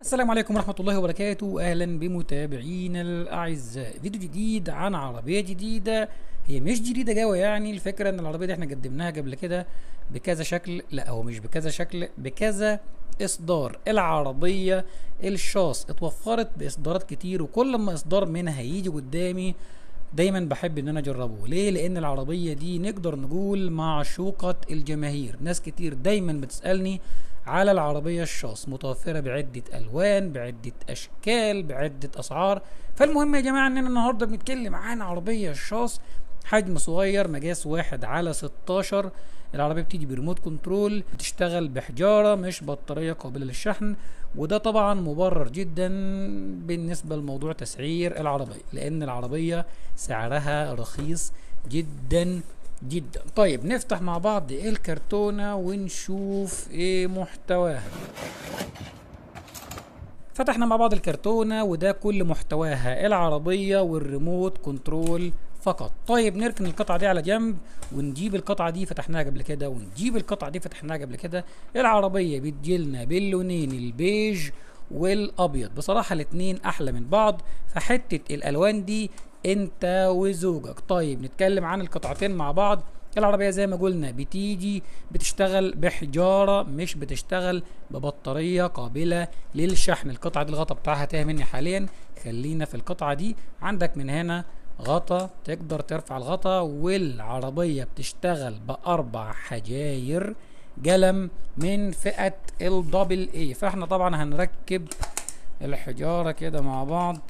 السلام عليكم ورحمة الله وبركاته أهلا بمتابعينا الأعزاء فيديو جديد عن عربية جديدة هي مش جديدة جوه يعني الفكرة إن العربية دي احنا قدمناها قبل كده بكذا شكل لا هو مش بكذا شكل بكذا إصدار العربية الشاص اتوفرت بإصدارات كتير وكل ما إصدار منها يجي قدامي دايما بحب ان انا اجربه ليه لان العربية دي نقدر نقول معشوقة الجماهير ناس كتير دايما بتسألني على العربية الشاص متوفرة بعدة ألوان بعدة أشكال بعدة أسعار فالمهم يا جماعة إننا النهاردة بنتكلم عن عربية الشاص حجم صغير مقاس واحد على 16 العربية بتيجي بريموت كنترول بتشتغل بحجارة مش بطارية قابلة للشحن وده طبعا مبرر جدا بالنسبة لموضوع تسعير العربية لأن العربية سعرها رخيص جدا جدا طيب نفتح مع بعض الكرتونة ونشوف ايه محتواها فتحنا مع بعض الكرتونة وده كل محتواها العربية والريموت كنترول فقط طيب نركن القطعة دي على جنب ونجيب القطعة دي فتحناها قبل كده ونجيب القطعة دي فتحناها قبل كده العربية بتجيلنا باللونين البيج والابيض بصراحة الاتنين احلى من بعض فحتة الالوان دي انت وزوجك طيب نتكلم عن القطعتين مع بعض العربية زي ما قلنا بتيجي بتشتغل بحجارة مش بتشتغل ببطارية قابلة للشحن القطعة دي الغطا بتاعها تاه مني حاليا خلينا في القطعة دي عندك من هنا غطا تقدر ترفع الغطا والعربية بتشتغل بأربع حجاير قلم من فئة الدبل اي فاحنا طبعا هنركب الحجارة كده مع بعض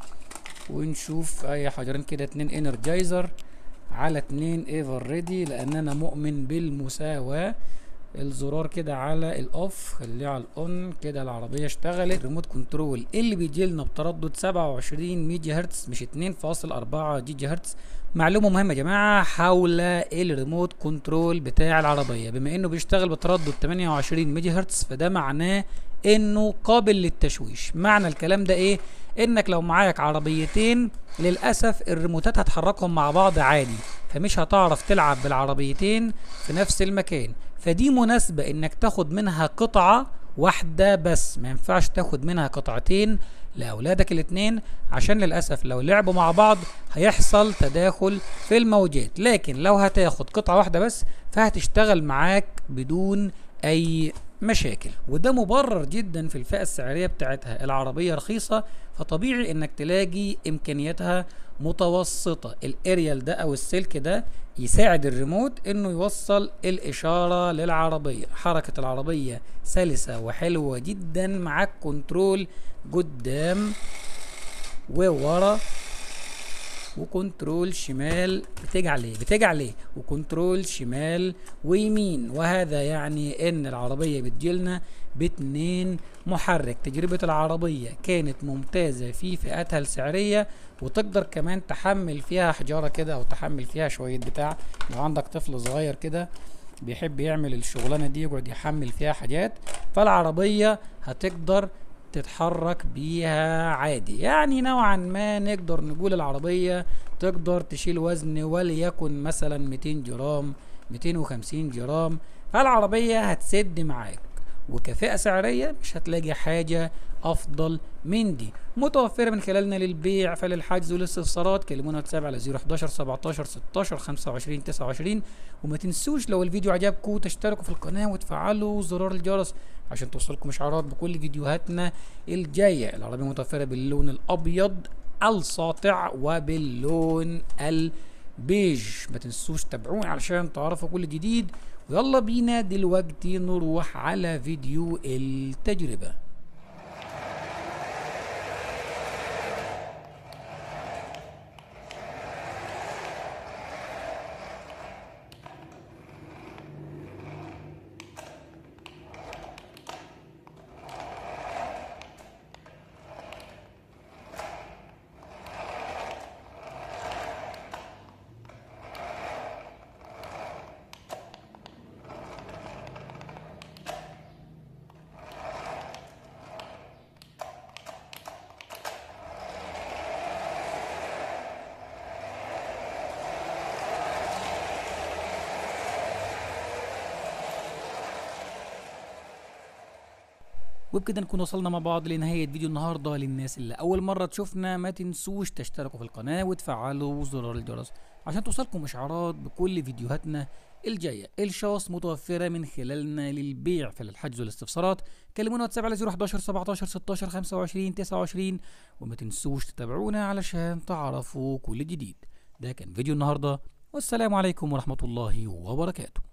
ونشوف اي حجرين كده اتنين انرجايزر على اتنين ايفر ريدي لان انا مؤمن بالمساواة الزرار كده على الاوف خليه على الاون كده العربيه اشتغلت ريموت كنترول اللي بيجي لنا بتردد 27 ميجا هرتز مش 2.4 جيجا هرتز معلومه مهمه يا جماعه حول الريموت كنترول بتاع العربيه بما انه بيشتغل بتردد 28 ميجا هرتز فده معناه انه قابل للتشويش معنى الكلام ده ايه انك لو معاك عربيتين للاسف الريموتات هتحركهم مع بعض عادي فمش هتعرف تلعب بالعربيتين في نفس المكان فدي مناسبة انك تاخد منها قطعة واحدة بس ما ينفعش تاخد منها قطعتين لأولادك الاتنين عشان للأسف لو لعبوا مع بعض هيحصل تداخل في الموجات لكن لو هتاخد قطعة واحدة بس فهتشتغل معاك بدون أي مشاكل وده مبرر جدا في الفئة السعرية بتاعتها العربية رخيصة فطبيعي انك تلاقي امكانياتها متوسطة الاريال ده او السلك ده يساعد الريموت انه يوصل الاشارة للعربية حركة العربية سلسة وحلوة جدا معاك كنترول قدام وورا وكنترول شمال بتجعل ايه بتجعل ايه وكنترول شمال ويمين وهذا يعني ان العربيه بتجيلنا باتنين محرك تجربه العربيه كانت ممتازه في فئاتها السعريه وتقدر كمان تحمل فيها حجاره كده او تحمل فيها شويه بتاع لو عندك طفل صغير كده بيحب يعمل الشغلانه دي يقعد يحمل فيها حاجات فالعربيه هتقدر تتحرك بيها عادي يعني نوعا ما نقدر نقول العربية تقدر تشيل وزن وليكن مثلا 200 جرام 250 جرام فالعربية هتسد معاك وكفئة سعرية مش هتلاقي حاجة أفضل من دي متوفرة من خلالنا للبيع فللحجز والاستفسارات كلمونا واتساب على 011 17 16 25 29 وما تنسوش لو الفيديو عجبكم تشتركوا في القناة وتفعلوا زرار الجرس عشان توصلكم اشعارات بكل فيديوهاتنا الجاية العربية متوفرة باللون الأبيض الساطع وباللون البيج ما تنسوش تابعوني علشان تعرفوا كل جديد ويلا بينا دلوقتي نروح على فيديو التجربة وبكده نكون وصلنا مع بعض لنهاية فيديو النهاردة للناس اللي أول مرة تشوفنا ما تنسوش تشتركوا في القناة وتفعلوا زرار الجرس عشان توصلكم إشعارات بكل فيديوهاتنا الجاية الشاص متوفرة من خلالنا للبيع في الحجز والاستفسارات كلمونا واتساب على 011 17 16 25 29 وما تنسوش تتابعونا علشان تعرفوا كل جديد ده كان فيديو النهاردة والسلام عليكم ورحمة الله وبركاته